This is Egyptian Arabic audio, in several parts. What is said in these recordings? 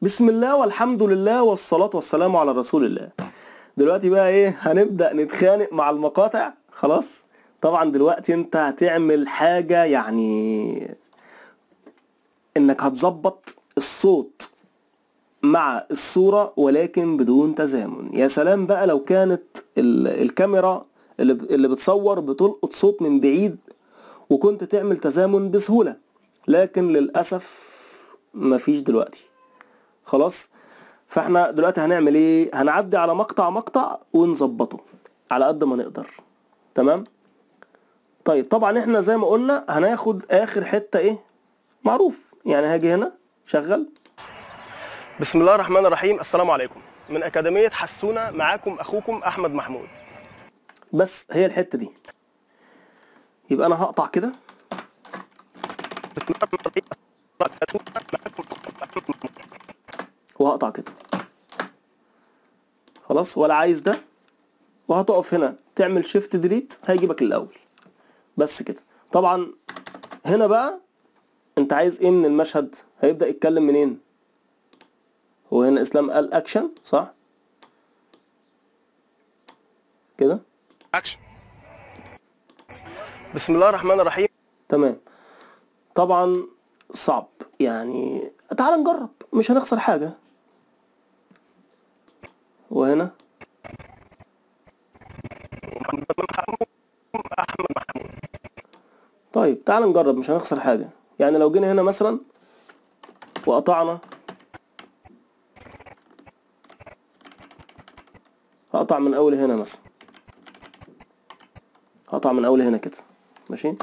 بسم الله والحمد لله والصلاة والسلام على رسول الله دلوقتي بقى ايه هنبدأ نتخانق مع المقاطع خلاص طبعا دلوقتي انت هتعمل حاجة يعني انك هتظبط الصوت مع الصورة ولكن بدون تزامن يا سلام بقى لو كانت ال- الكاميرا اللي ب- اللي بتصور بتلقط صوت من بعيد وكنت تعمل تزامن بسهولة لكن للأسف مفيش دلوقتي خلاص فاحنا دلوقتي هنعمل ايه هنعدي على مقطع مقطع ونظبطه على قد ما نقدر تمام طيب طبعا احنا زي ما قلنا هناخد اخر حتة ايه معروف يعني هاجي هنا شغل بسم الله الرحمن الرحيم السلام عليكم من أكاديمية حسونة معاكم أخوكم أحمد محمود بس هي الحتة دي يبقى أنا هقطع كده وهقطع كده خلاص ولا عايز ده وهتقف هنا تعمل شيفت ديليت هيجيبك الأول بس كده طبعا هنا بقى انت عايز ايه من المشهد هيبدأ يتكلم منين هو هنا اسلام قال اكشن صح كده اكشن بسم الله الرحمن الرحيم تمام طبعا صعب يعني تعال نجرب مش هنخسر حاجة وهنا طيب تعال نجرب مش هنخسر حاجة يعني لو جينا هنا مثلا وقطعنا هقطع من اول هنا مثلا هقطع من اول هنا كده ماشي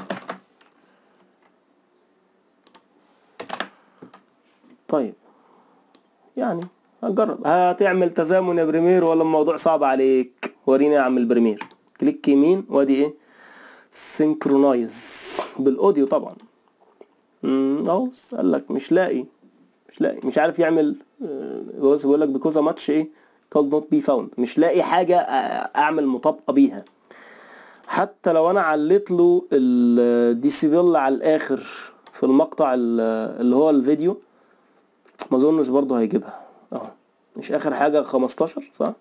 طيب يعني هنجرب هتعمل تزامن يا بريمير ولا الموضوع صعب عليك وريني يا عم البريمير كليك يمين وادي ايه سينكرونايز بالاوديو طبعا امم اهو قال لك مش لاقي مش لاقي مش عارف يعمل آه، بص بيقول لك بيكوز ماتش ايه called not be found مش لاقي حاجة آه، اعمل مطابقة بيها حتى لو انا عليت له الديسيبل على الاخر في المقطع ال- اللي هو الفيديو ما اظنش برضه هيجيبها اهو مش اخر حاجة 15 صح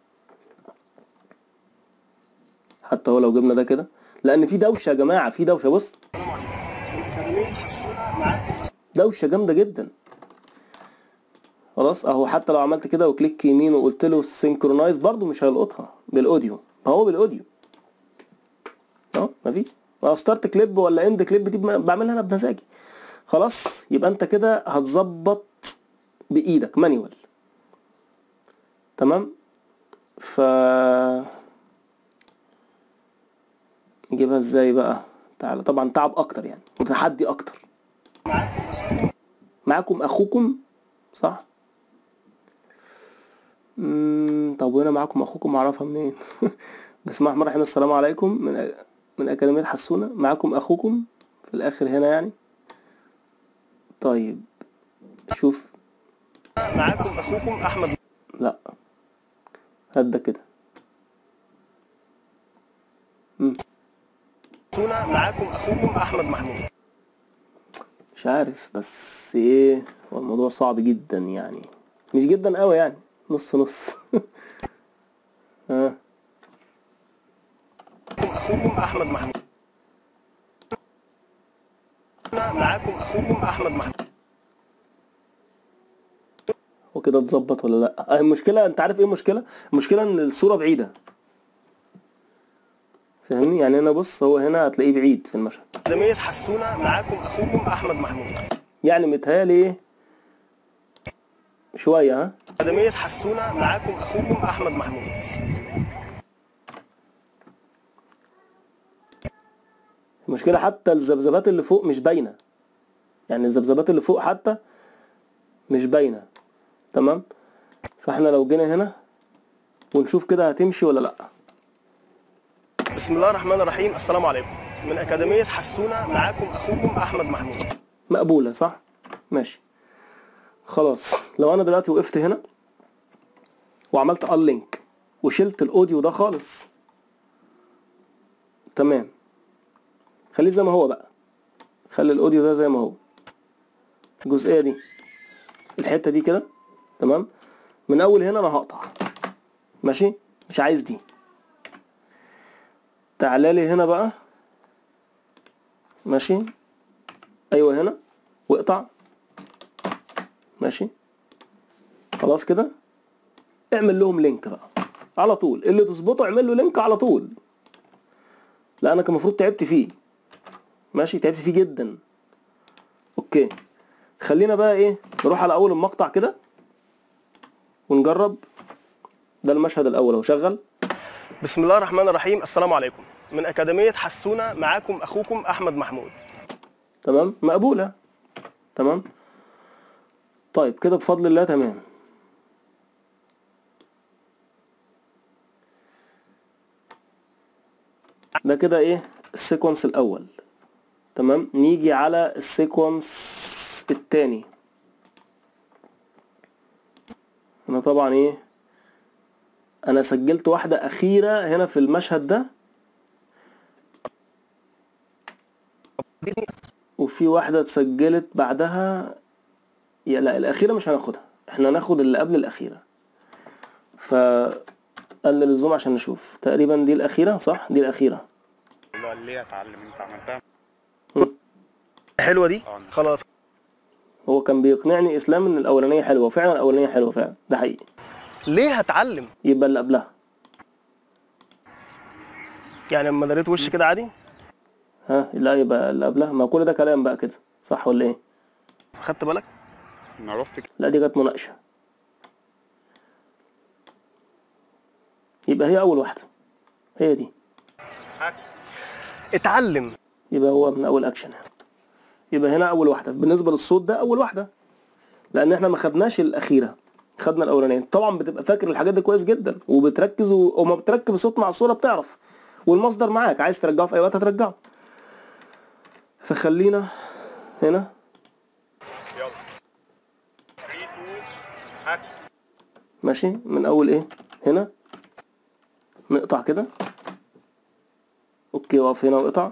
حتى هو لو جبنا ده كده لان في دوشة يا جماعة في دوشة بص دوشة جامدة جدا خلاص اهو حتى لو عملت كده وكليك يمين وقلت له سينكرونايز برضه مش هيلقطها بالاوديو ما هو بالاوديو اهو مفيش ما هو ستارت كليب ولا اند كليب دي بم- بعملها انا بمزاجي خلاص يبقى انت كده هتظبط بايدك مانيوال تمام ف نجيبها ازاي بقى تعالى طبعا تعب اكتر يعني وتحدي اكتر معاكم اخوكم صح مم، طب وانا معاكم اخوكم اعرفها منين بسم الله الرحمن الرحيم السلام عليكم من أ- من اكاديميه حسونه معاكم اخوكم في الاخر هنا يعني طيب شوف معاكم اخوكم احمد لا هات ده كده حسونة معاكم اخوكم احمد محمود مش عارف بس ايه هو الموضوع صعب جدا يعني مش جدا قوي يعني نص نص ها اخوكم احمد محمود معاكم اخوكم احمد محمود وكده اتظبط ولا لا آه، المشكله انت عارف ايه المشكله المشكله ان الصوره بعيده فاهمني يعني انا بص هو هنا هتلاقيه بعيد في المشهد أكاديمية حسونة معاكم اخوكم احمد محمود يعني متهيألي ايه شويه ها أكاديمية حسونة معاكم اخوكم احمد محمود المشكله حتى الذبذبات اللي فوق مش باينه يعني الذبذبات اللي فوق حتى مش باينه تمام فاحنا لو جينا هنا ونشوف كده هتمشي ولا لا بسم الله الرحمن الرحيم السلام عليكم من أكاديمية حسونة معاكم اخوكم احمد محمود مقبولة صح؟ ماشي خلاص لو انا دلوقتي وقفت هنا وعملت اللينك وشلت الاوديو ده خالص تمام خليه زي ما هو بقى خلي الاوديو ده زي ما هو الجزئية دي الحتة دي كده تمام من اول هنا انا هقطع ماشي مش عايز دي تعالى لي هنا بقى ماشي ايوه هنا واقطع ماشي خلاص كده اعمل لهم لينك بقى على طول اللي تظبطه اعمل له لينك على طول لا انا كان المفروض تعبت فيه ماشي تعبت فيه جدا اوكي خلينا بقى ايه نروح على اول المقطع كده ونجرب ده المشهد الاول اهو شغل بسم الله الرحمن الرحيم السلام عليكم من أكاديمية حسونة معاكم أخوكم أحمد محمود تمام مقبولة تمام طيب كده بفضل الله تمام ده كده ايه السيكونس الاول تمام نيجي على السيكونس التاني هنا طبعا ايه انا سجلت واحدة اخيرة هنا في المشهد ده وفي واحدة اتسجلت بعدها يا لا الأخيرة مش هناخدها احنا هناخد اللي قبل الأخيرة فقلل الزوم عشان نشوف تقريبا دي الأخيرة صح دي الأخيرة لا ليه اتعلم انت عملتها حلوة دي اه خلاص هو كان بيقنعني إسلام إن الأولانية حلوة فعلا الأولانية حلوة فعلا ده حقيقي ليه هتعلم يبقى اللي قبلها يعني لما دريت وش كده عادي ها لا يبقى اللي قبلها ما كل ده كلام بقى كده صح ولا ايه خدت بالك انا رحت كده لا دي كانت مناقشة يبقى هي أول واحدة هي دي اتعلم يبقى هو من اول اكشن يعني. يبقى هنا اول واحده بالنسبه للصوت ده اول واحده لان احنا ما خدناش الاخيره خدنا الاولانيه طبعا بتبقى فاكر الحاجات دي كويس جدا وبتركز و... وما بتركب الصوت مع الصوره بتعرف والمصدر معاك عايز ترجعه في اي وقت هترجعه فخلينا هنا يلا 3 2 اكشن ماشي من اول ايه هنا نقطع كده اوكي واقف هنا واقطع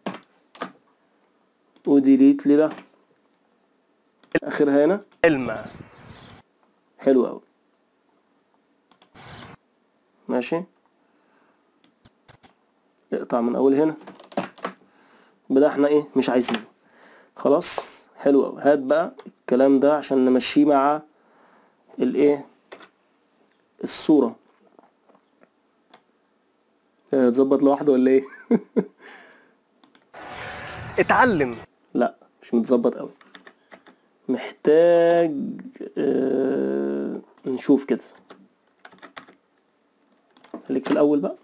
وديليت لده اخرها هنا علم حلو قوي ماشي اقطع من اول هنا بدا احنا ايه مش عايزينه خلاص حلو قوي هات بقى الكلام ده عشان نمشيه مع الايه الصورة إيه، هتظبط لوحده ولا ايه اتعلم لا مش متظبط قوي محتاج آه نشوف كده خليك في الاول بقى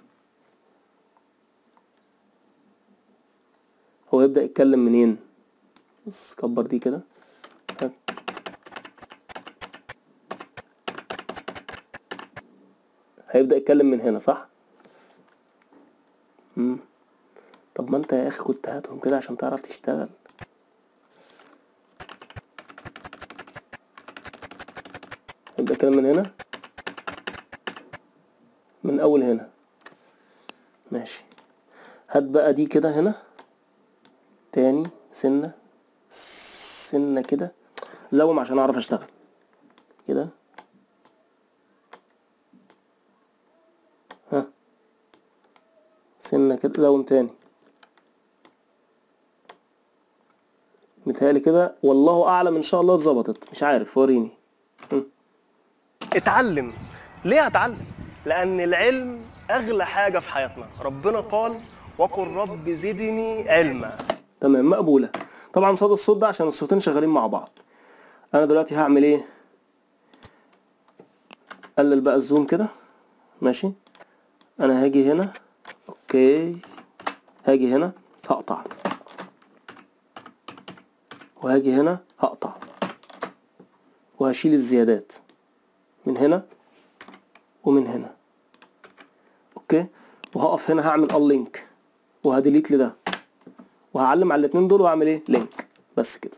هو يبدأ يتكلم منين بص كبر دي كده هات. هيبدأ يتكلم من هنا صح مم. طب ما انت يا اخي كنت هاتهم كده عشان تعرف تشتغل يبدأ كلام من هنا من اول هنا ماشي هات بقى دي كده هنا تاني سنة سنة كده زوم عشان اعرف اشتغل كده ها سنة كده زوم تاني متهيألي كده والله اعلم ان شاء الله اتظبطت مش عارف وريني اتعلم ليه هتعلم لان العلم اغلى حاجه في حياتنا ربنا قال وقل رب زدني علما تمام مقبولة طبعا صدى الصوت ده عشان الصوتين شغالين مع بعض انا دلوقتي هعمل ايه قلل بقى الزوم كده ماشي انا هاجي هنا اوكي هاجي هنا هقطع وهاجي هنا هقطع وهشيل الزيادات من هنا ومن هنا اوكي وهقف هنا هعمل اللينك وهديليت لده وهعلم على الاتنين دول واعمل ايه لينك بس كده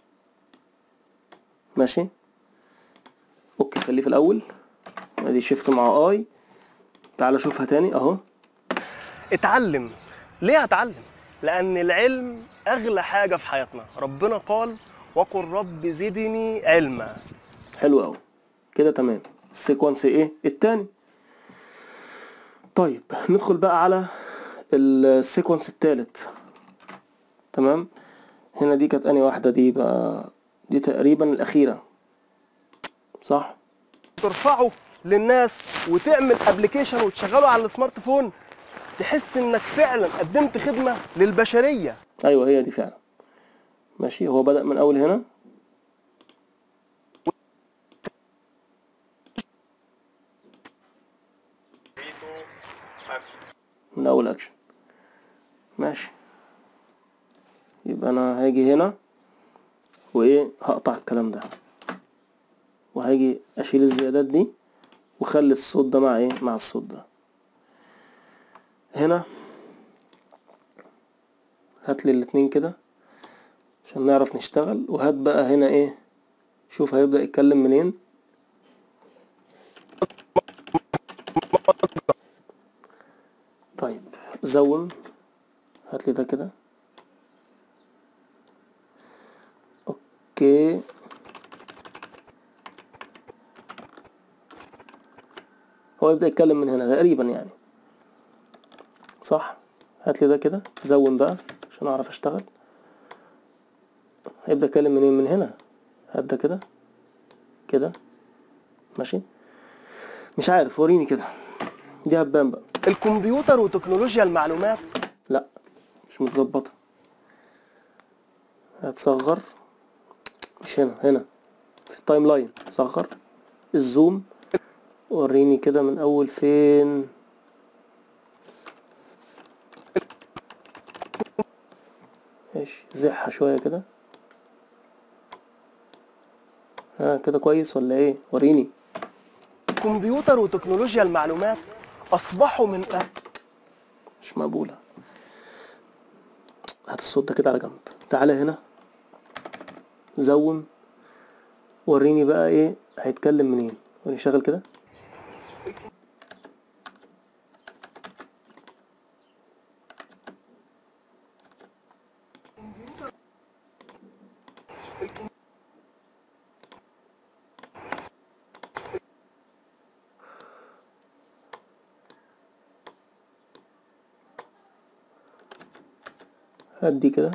ماشي اوكي خليه في الاول ادي شيفت مع اي تعال شوفها تاني اهو اتعلم ليه هتعلم لان العلم اغلى حاجه في حياتنا ربنا قال وقل رب زدني علما حلو قوي كده تمام السيكونس ايه التاني طيب ندخل بقى على السيكونس التالت تمام هنا دي كانت انهي واحدة دي بقى دي تقريبا الأخيرة صح ترفعه للناس وتعمل ابلكيشن وتشغله على السمارت فون تحس انك فعلا قدمت خدمه للبشريه ايوه هي دي فعلا ماشي هو بدأ من اول هنا Three, two, action. من اول اكشن ماشي يبقى انا هاجي هنا وايه هقطع الكلام ده وهاجي اشيل الزيادات دي واخلي الصوت ده مع ايه مع الصوت ده هنا هات لي الاتنين كده عشان نعرف نشتغل وهات بقى هنا ايه شوف هيبدأ يتكلم منين طيب زوم هات لي ده كده اوكي هو يبدأ يتكلم من هنا تقريبا يعني صح هات لي ده كده زوم بقى عشان اعرف اشتغل هيبدأ يتكلم منين من هنا هات ده كده كده ماشي مش عارف وريني كده دي هتبان بقى الكمبيوتر وتكنولوجيا المعلومات لا مش متظبطة هتصغر مش هنا هنا في التايم لاين صغر الزوم وريني كده من اول فين ماشي زحها شوية كده ها كده كويس ولا ايه وريني الكمبيوتر وتكنولوجيا المعلومات اصبحوا من مش مقبولة هات الصوت ده كده على جنب تعالى هنا زوم وريني بقى ايه هيتكلم منين وريني شغل كده هات دي كده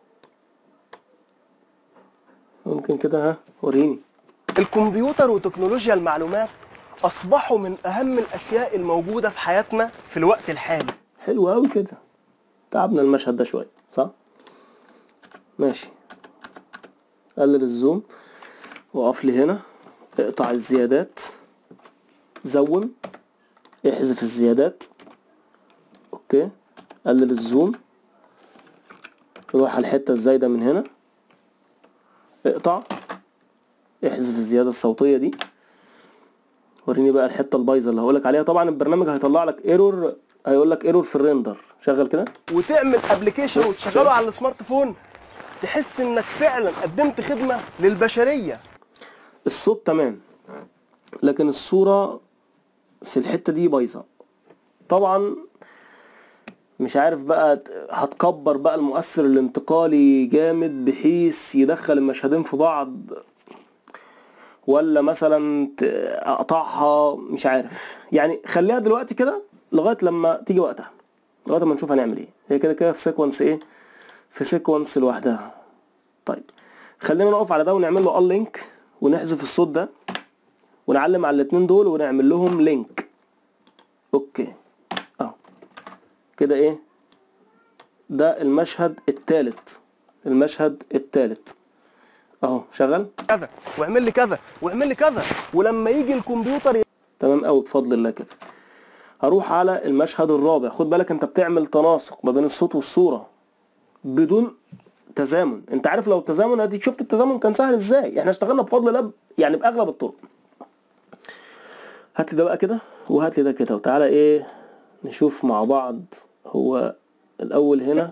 ممكن كده ها وريني الكمبيوتر وتكنولوجيا المعلومات اصبحوا من اهم الاشياء الموجوده في حياتنا في الوقت الحالي حلو قوي كده تعبنا المشهد ده شوية صح ماشي قلل الزوم وقف لي هنا اقطع الزيادات زوم احذف الزيادات اوكي قلل الزوم روح على الحتة الزايدة من هنا اقطع احذف الزيادة الصوتية دي وريني بقى الحتة البايظة اللي هقولك عليها طبعا البرنامج هيطلع لك ايرور هيقول لك ايرور في الريندر شغل كده وتعمل ابلكيشن بس. وتشغله على السمارت فون تحس انك فعلا قدمت خدمه للبشريه الصوت تمام لكن الصورة في الحتة دي بايظة طبعا مش عارف بقى ت- هتكبر بقى المؤثر الانتقالي جامد بحيث يدخل المشهدين في بعض ولا مثلا ت- اقطعها مش عارف يعني خليها دلوقتي كده لغاية لما تيجي وقتها لغاية ما نشوف هنعمل ايه هي كده كده في سيكونس ايه في سيكونس لوحدها طيب خلينا نقف على ده ونعمل له لينك ونحذف الصوت ده ونعلم على الاتنين دول ونعمل لهم لينك اوكي اهو كده ايه ده المشهد التالت المشهد التالت اهو شغال كذا واعمل لي كذا واعمل لي كذا ولما يجي الكمبيوتر تمام قوي بفضل الله كده هروح على المشهد الرابع خد بالك انت بتعمل تناسق ما بين الصوت والصورة بدون تزامن انت عارف لو التزامن ادي شفت التزامن كان سهل ازاي احنا اشتغلنا بفضل الله ب- يعني باغلب الطرق هات لي ده بقى كده وهات لي ده كده وتعالى ايه نشوف مع بعض هو الاول هنا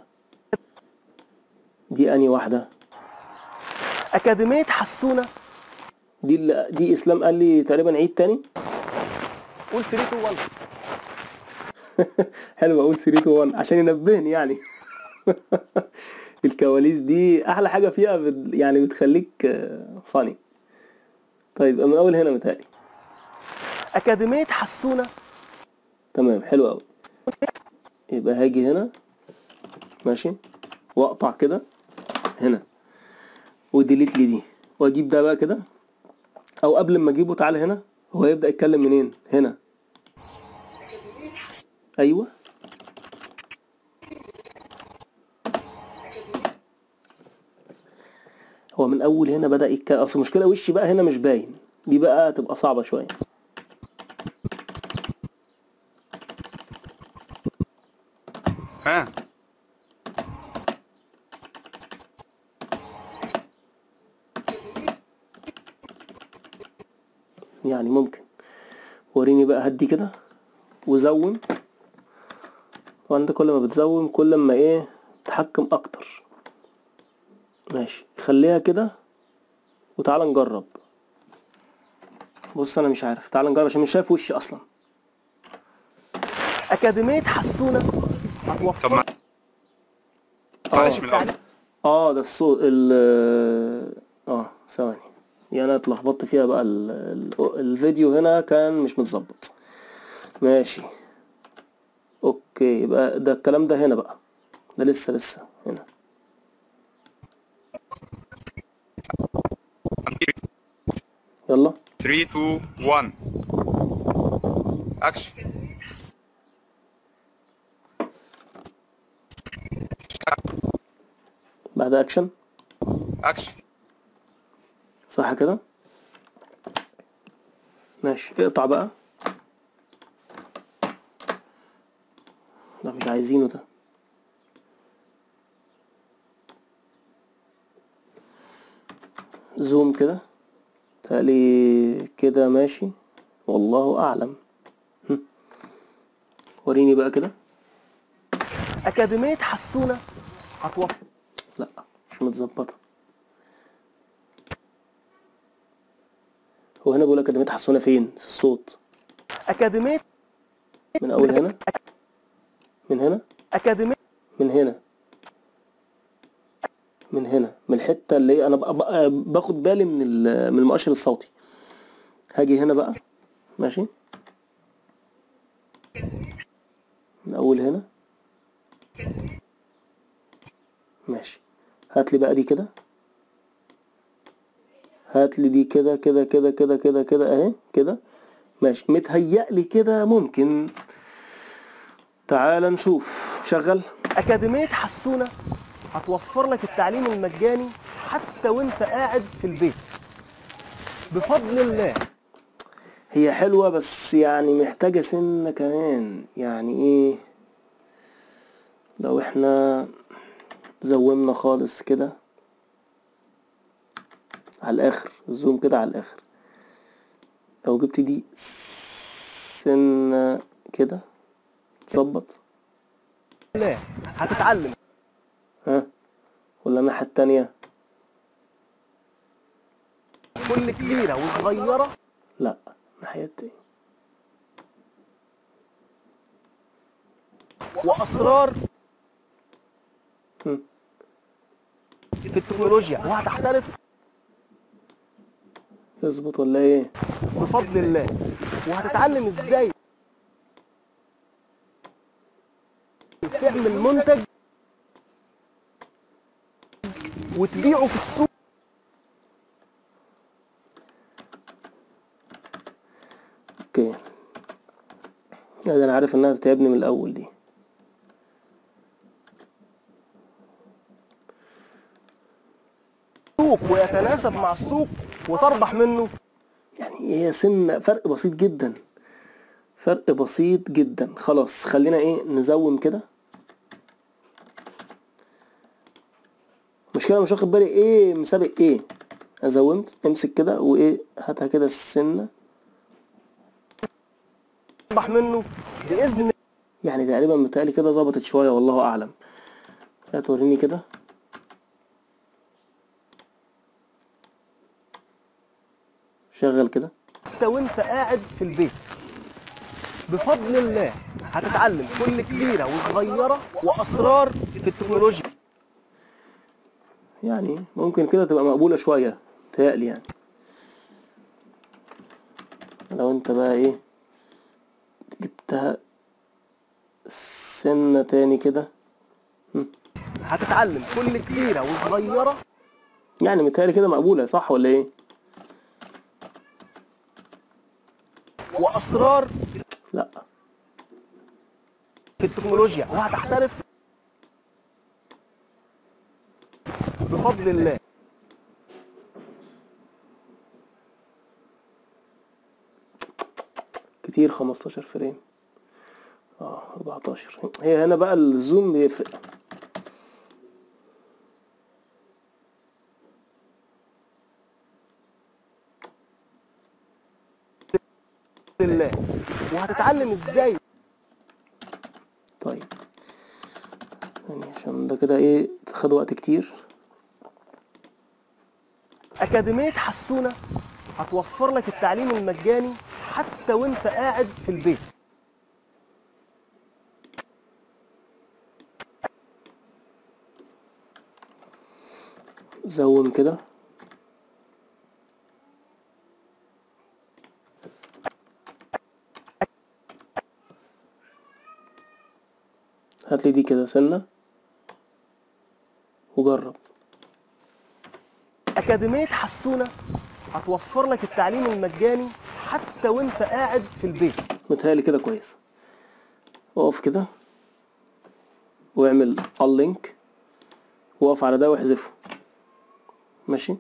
دي اني واحده اكاديميه حسونه دي اللي دي اسلام قال لي تقريبا عيد تاني قول 3 2 1 حلو اقول 3 2 1 عشان ينبهني يعني الكواليس دي احلى حاجه فيها بت يعني بتخليك فاني طيب من اول هنا متهيألي اكاديميه حسونه تمام حلو قوي يبقى هاجي هنا ماشي واقطع كده هنا وديليت لي دي واجيب ده بقى كده او قبل ما اجيبه تعالى هنا هو يبدا يتكلم منين هنا ايوه هو من اول هنا بدا يتكلم اصل المشكله وشي بقى هنا مش باين دي بقى تبقى صعبه شويه ها يعني ممكن وريني بقى هدي كده وزوم طبعا انت كل ما بتزوم كل ما ايه تحكم اكتر ماشي خليها كده وتعالى نجرب بص انا مش عارف تعالى نجرب عشان مش شايف وشي اصلا اكاديميه حسونه هتوفر طب ما- معلش من الاول اه ده الصوت ال اه ثواني يعني انا اتلخبطت فيها بقى ال... ال... الفيديو هنا كان مش متظبط ماشي اوكي يبقى ده الكلام ده هنا بقى ده لسه لسه هنا يلا 3 2 1 اكشن بعد اكشن اكشن صح كده ماشي اقطع بقى ده مش عايزينه ده زوم كده تالي كده ماشي والله اعلم هم. وريني بقى كده اكاديميه حسونه هتوفر لا مش متظبطه هو هنا بيقول لك أكاديمية حسونة فين في الصوت اكاديميه من اول هنا من هنا اكاديميه من هنا من هنا من الحته اللي هي انا بق- بق- باخد بالي من ال- من المؤشر الصوتي هاجي هنا بقى ماشي من اول هنا ماشي هات لي بقى دي كده هات لي دي كده كده كده كده كده كده اهي كده ماشي متهيألي كده ممكن تعال نشوف شغل اكاديميه حسونه هتوفر لك التعليم المجاني حتى وانت قاعد في البيت بفضل الله هي حلوة بس يعني محتاجة سنة كمان يعني ايه لو احنا زومنا خالص كده على الاخر الزوم كده على الاخر لو جبت دي سنة كده تظبط الله هتتعلم ها ولا الناحية التانية كل كبيره وصغيره لا الناحية التانية واسرار هم. في التكنولوجيا وهتحترف تظبط ولا ايه بفضل الله وهتتعلم ازاي تعمل منتج وتبيعه في السوق اوكي يعني انا عارف انها تعبني من الاول دي سوق ويتناسب مع السوق وتربح منه يعني هي سنة فرق بسيط جدا فرق بسيط جدا خلاص خلينا ايه نزوم كده مشكلة مش واخد بالي ايه مسابق ايه أنا زومت امسك كده وايه هاتها كده السنة تربح منه باذن الله يعني تقريبا متهيألي كده ظبطت شوية والله أعلم هتوريني كده شغل كده حتى وانت قاعد في البيت بفضل الله هتتعلم كل كبيره وصغيره واسرار في التكنولوجيا يعني ممكن كده تبقى مقبولة شوية متهيألي يعني لو انت بقى ايه جبتها سنة تاني كده هتتعلم كل كبيره وصغيره يعني متهيألي كده مقبولة صح ولا ايه واسرار لا في التكنولوجيا وهتحترف بفضل الله كتير 15 فريم اه 14 هي هنا بقى الزوم بيفرق بفضل الله وهتتعلم ازاي طيب يعني عشان ده كده ايه خد وقت كتير أكاديمية حسونة هتوفر لك التعليم المجاني حتى وانت قاعد في البيت زوم كده هات لي دي كده سنة وجرب أكاديمية حسونة هتوفر لك التعليم المجاني حتى وانت قاعد في البيت متهيألي كده كويس اقف كده واعمل اللينك واقف على ده واحذفه ماشي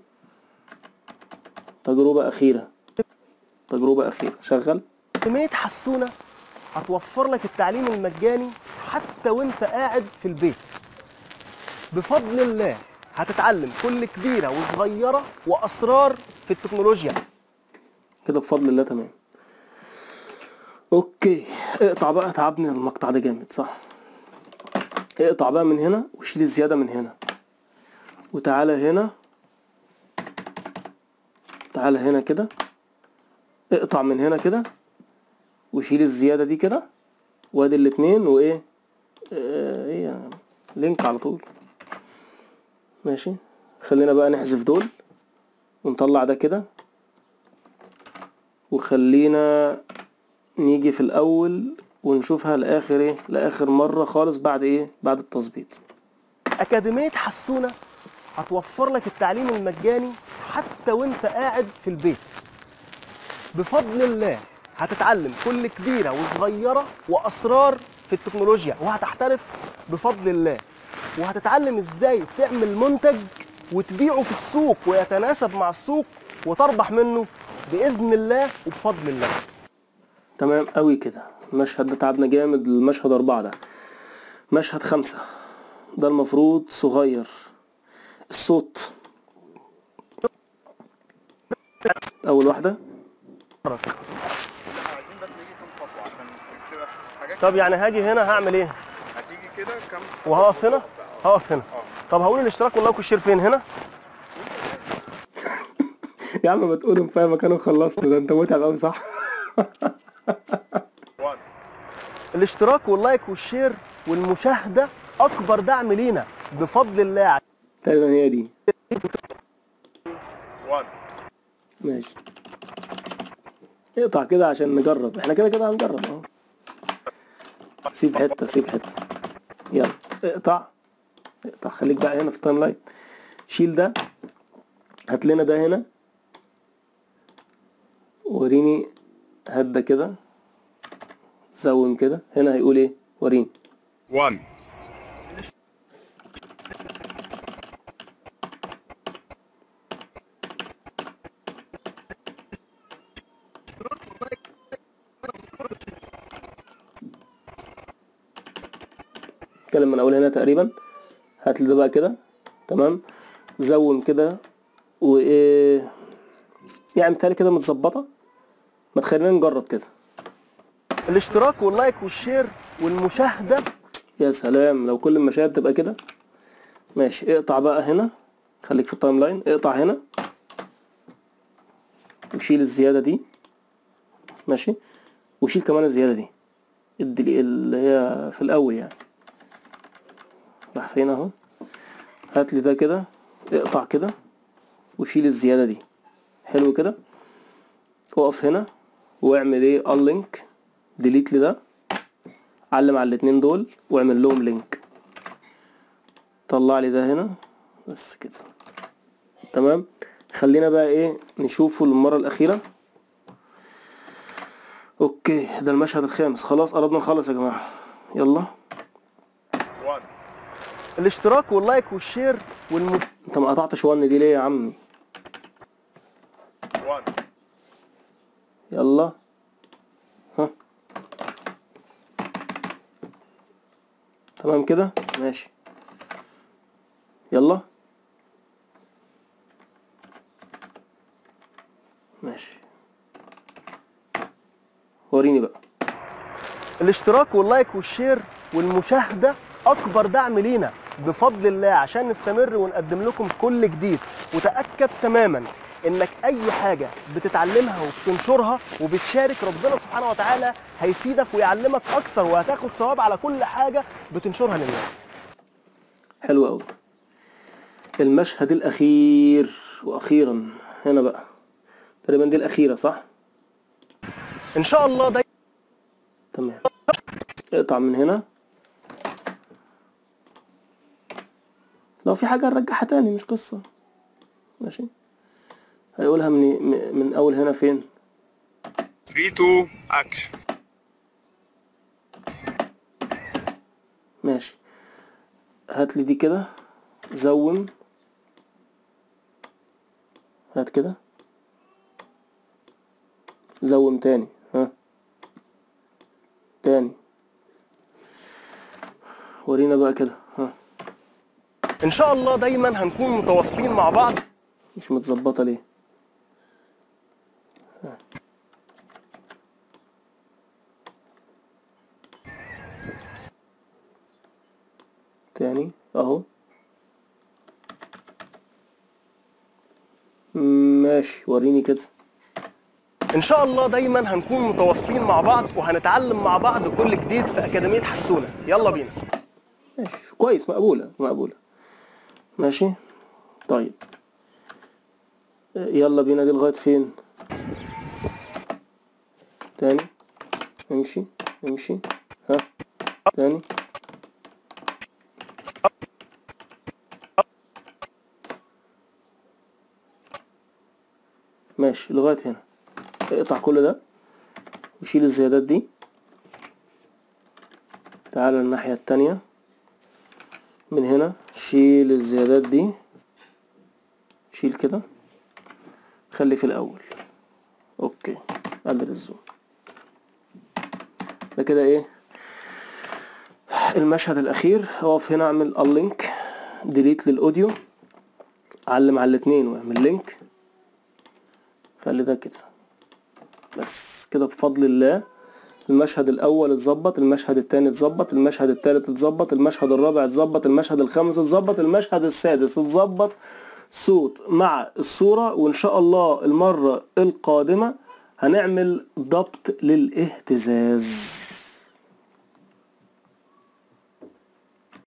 تجربة أخيرة تجربة أخيرة شغل أكاديمية حسونة هتوفر لك التعليم المجاني حتى وانت قاعد في البيت بفضل الله هتتعلم كل كبيرة وصغيرة وأسرار في التكنولوجيا كده بفضل الله تمام اوكي اقطع بقى تعبني المقطع ده جامد صح اقطع بقى من هنا وشيل الزيادة من هنا وتعالى هنا تعالى هنا كده اقطع من هنا كده وشيل الزيادة دي كده وادي الاتنين وايه اه ايه يعني لينك على طول ماشي خلينا بقى نحذف دول ونطلع ده كده وخلينا نيجي في الاول ونشوفها لاخر ايه لاخر مرة خالص بعد ايه بعد التظبيط أكاديمية حسونة هتوفر لك التعليم المجاني حتى وانت قاعد في البيت بفضل الله هتتعلم كل كبيرة وصغيرة وأسرار في التكنولوجيا وهتحترف بفضل الله وهتتعلم ازاي تعمل منتج وتبيعه في السوق ويتناسب مع السوق وتربح منه بإذن الله وبفضل الله تمام قوي كده المشهد ده تعبنا جامد المشهد أربعة ده مشهد خمسة ده المفروض صغير الصوت أول واحدة عايزين بس نيجي كام خطوه عشان تبقى حاجات طب يعني هاجي هنا هعمل ايه هتيجي كده كام وهقف هنا هقف هنا طب هقول الاشتراك واللايك والشير فين هنا يا عم ما تقولهم في مكان وخلصنا ده انت متعب قوي صح وان الاشتراك واللايك والشير والمشاهدة أكبر دعم لينا بفضل الله تقريبا هي دي وان ماشي اقطع كده عشان نجرب احنا كده كده هنجرب اهو سيب حته سيب حته يلا اقطع اقطع خليك بقى هنا في التايم لاين شيل ده هات لنا ده هنا وريني هات ده كده زوم كده هنا هيقول ايه وريني وان اتكلم من اول هنا تقريبا هات لي ده بقى كده تمام زوم كده وايه يعني متهيألي كده متظبطه ما تخلينا نجرب كده الاشتراك واللايك والشير والمشاهدة يا سلام لو كل المشاهد تبقى كده ماشي اقطع بقى هنا خليك في التايم لاين اقطع هنا وشيل الزيادة دي ماشي وشيل كمان الزيادة دي ادي لي اللي هي في الأول يعني راح فين اهو هات لي ده كده اقطع كده وشيل الزيادة دي حلو كده اقف هنا واعمل ايه اللينك ديليت لده علم على الاتنين دول واعمل لهم لينك طلع لي ده هنا بس كده تمام خلينا بقى ايه نشوفه المرة الأخيرة اوكي ده المشهد الخامس خلاص قربنا نخلص يا جماعة يلا 1 الاشتراك واللايك والشير والم... انت ما قطعتش ون دي ليه يا عمي 1 يلا ها تمام كده ماشي يلا ماشي وريني بقى الاشتراك واللايك والشير والمشاهدة أكبر دعم لينا بفضل الله عشان نستمر ونقدم لكم كل جديد وتأكد تماما إنك أي حاجة بتتعلمها وبتنشرها وبتشارك ربنا سبحانه وتعالى هيفيدك ويعلمك أكثر وهتاخد ثواب على كل حاجة بتنشرها للناس حلو قوي المشهد الأخير وأخيرا هنا بقى تقريبا دي الأخيرة صح؟ إن شاء الله ده تمام اقطع من هنا لو في حاجة نرجعها تاني مش قصة ماشي هيقولها من م- من أول هنا فين 3 2 اكشن ماشي هات لي دي كده زوم هات كده زوم تاني ها تاني ورينا بقى كده ها إن شاء الله دايما هنكون متواصلين مع بعض مش متظبطة ليه ها. تاني اهو ماشي وريني كده إن شاء الله دايما هنكون متواصلين مع بعض وهنتعلم مع بعض كل جديد في أكاديمية حسونة يلا بينا ماشي كويس مقبولة مقبولة ماشي طيب يلا بينا دي لغاية فين تاني امشي امشي ها تاني ماشي لغاية هنا اقطع كل ده وشيل الزيادات دي تعال الناحية التانية من هنا شيل الزيادات دي شيل كده خلي في الأول أوكي قلل الزوم ده كده إيه المشهد الأخير أقف هنا أعمل اللينك ديليت للأوديو علم على الاتنين واعمل لينك خلي ده كده بس كده بفضل الله المشهد الاول اتظبط المشهد التاني اتظبط المشهد التالت اتظبط المشهد الرابع اتظبط المشهد الخامس اتظبط المشهد السادس اتظبط صوت مع الصورة وان شاء الله المرة القادمة هنعمل ضبط للاهتزاز